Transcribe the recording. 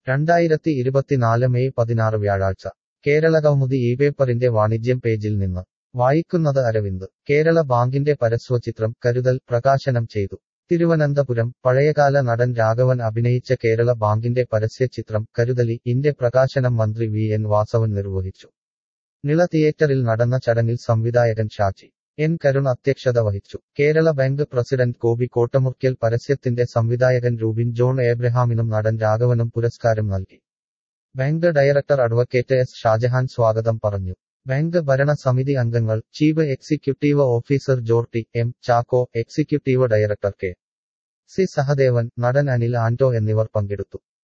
രണ്ടായിരത്തി ഇരുപത്തിനാല് മെയ് പതിനാറ് വ്യാഴാഴ്ച കേരളകൗമുദി ഈ പേപ്പറിന്റെ വാണിജ്യം പേജിൽ നിന്ന് വായിക്കുന്നത് അരവിന്ദ് കേരള ബാങ്കിന്റെ പരസ്വചിത്രം കരുതൽ പ്രകാശനം ചെയ്തു തിരുവനന്തപുരം പഴയകാല നടൻ രാഘവൻ അഭിനയിച്ച കേരള ബാങ്കിന്റെ പരസ്യചിത്രം കരുതലി ഇന്റെ പ്രകാശനം മന്ത്രി വി എൻ വാസവൻ നിർവഹിച്ചു നിള തിയേറ്ററിൽ നടന്ന ചടങ്ങിൽ സംവിധായകൻ ഷാജി എൻ കരുൺ അധ്യക്ഷത വഹിച്ചു കേരള ബാങ്ക് പ്രസിഡന്റ് കോബി കോട്ടമുർക്കൽ പരസ്യത്തിന്റെ സംവിധായകൻ റൂബിൻ ജോൺ ഏബ്രഹാമിനും നടൻ രാഘവനും പുരസ്കാരം നൽകി bank director advocate S Shajahan സ്വാഗതം പറഞ്ഞു ബാങ്ക് ഭരണ സമിതി അംഗങ്ങൾ chief executive officer Jorty M Chacko executive director K C Sahadevan നടൻ അനിൽ ആന്റോ എന്നിവർ പങ്കെടുത്തു